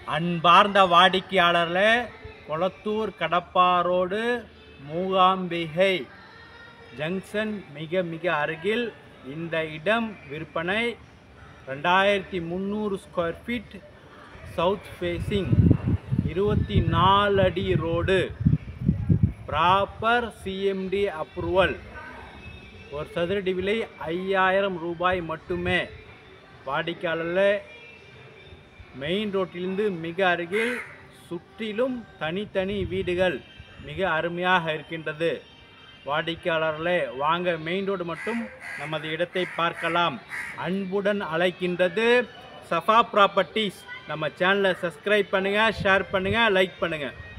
அன்பார்ந்த வாடிக்கையாளர்களே கொளத்தூர் கடப்பாரோடு மூகாம்பிகை ஜங்ஷன் மிக மிக அருகில் இந்த இடம் விற்பனை ரெண்டாயிரத்தி முந்நூறு ஸ்கொயர் ஃபீட் சவுத் ஃபேஸிங் இருபத்தி நாலு அடி ரோடு ப்ராப்பர் சிஎம்டி அப்ரூவல் ஒரு சதுரடி விலை ஐயாயிரம் ரூபாய் மட்டுமே வாடிக்கையாளரில் மெயின் ரோட்டிலிருந்து மிக அருகில் சுற்றிலும் தனித்தனி வீடுகள் மிக அருமையாக இருக்கின்றது வாடிக்கையாளர்களே வாங்க மெயின் ரோடு மட்டும் நமது இடத்தை பார்க்கலாம் அன்புடன் அழைக்கின்றது சஃபா ப்ராப்பர்ட்டிஸ் நம்ம சேனலை சப்ஸ்கிரைப் பண்ணுங்கள் ஷேர் பண்ணுங்கள் லைக் பண்ணுங்கள்